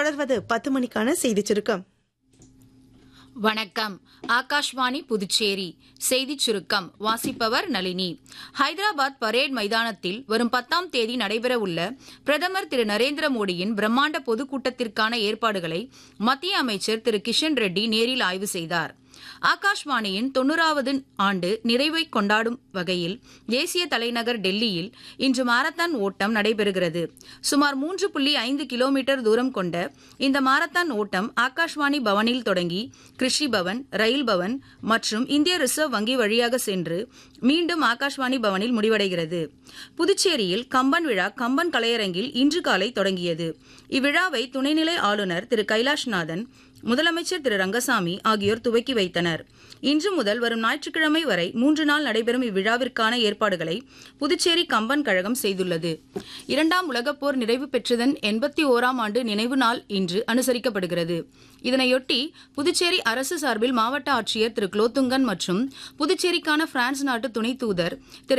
தொடர்வது பத்து மணிக்கான செய்தி சுருக்கம் வணக்கம் ஆகாஷ்வாணி புதுச்சேரி செய்திச் சுருக்கம் வாசிப்பவர் நளினி ஹைதராபாத் பரேட் மைதானத்தில் வரும் பத்தாம் தேதி நடைபெறவுள்ள பிரதமர் திரு நரேந்திர மோடியின் பிரம்மாண்ட பொதுக்கூட்டத்திற்கான ஏற்பாடுகளை மத்திய அமைச்சர் திரு கிஷன் ரெட்டி நேரில் ஆய்வு செய்தார் ஆகாஷ்வாணியின் தொன்னூறாவது ஆண்டு நிறைவை கொண்டாடும் வகையில் தேசிய தலைநகர் டெல்லியில் இன்று மாரத்தான் ஓட்டம் நடைபெறுகிறது சுமார் மூன்று புள்ளி ஐந்து கிலோமீட்டர் தூரம் கொண்ட இந்த மாரத்தான் ஓட்டம் ஆகாஷ்வாணி பவனில் தொடங்கி கிருஷி பவன் ரயில் பவன் மற்றும் இந்திய ரிசர்வ் வங்கி வழியாக சென்று மீண்டும் ஆகாஷ்வாணி பவனில் முடிவடைகிறது புதுச்சேரியில் கம்பன் விழா கம்பன் கலையரங்கில் இன்று காலை தொடங்கியது இவ்விழாவை துணைநிலை ஆளுநர் திரு கைலாஷ்நாதன் முதலமைச்சர் திரு ரங்கசாமி ஆகியோர் துவக்கி வைத்தனர் இன்று முதல் வரும் ஞாயிற்றுக்கிழமை வரை மூன்று நாள் நடைபெறும் இவ்விழாவிற்கான ஏற்பாடுகளை புதுச்சேரி கம்பன் கழகம் செய்துள்ளது இரண்டாம் உலகப் போர் நிறைவு பெற்றதன் எண்பத்தி ஓராம் ஆண்டு நினைவு நாள் இன்று அனுசரிக்கப்படுகிறது இதனையொட்டி புதுச்சேரி அரசு சார்பில் மாவட்ட ஆட்சியர் திரு குலோத்துங்கன் மற்றும் புதுச்சேரிக்கான பிரான்ஸ் நாட்டு துணை தூதர் திரு